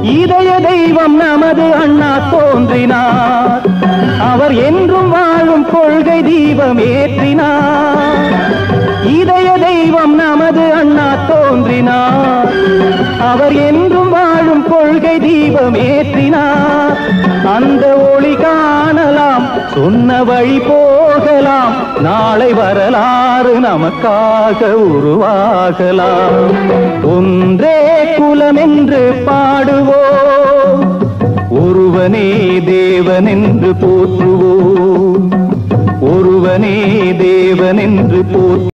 இதய தெய்வம் நமது அண்ணா தோன்றினார் அவர் என்றும் வாழும் கொள்கை தீபம் ஏற்றினார் இதய தெய்வம் நமது அண்ணா தோன்றினார் அவர் என்றும் வாழும் கொள்கை தீபம் ஏற்றினார் அந்த ஒளி காணலாம் சொன்ன வழி போகலாம் நாளை வரலாறு நமக்காக உருவாகலாம் ஒன்றே குலம் என்று பாடுவோம் ஒருவனே தேவன் என்று போற்றுவோம் ஒருவனே தேவன் என்று போற்று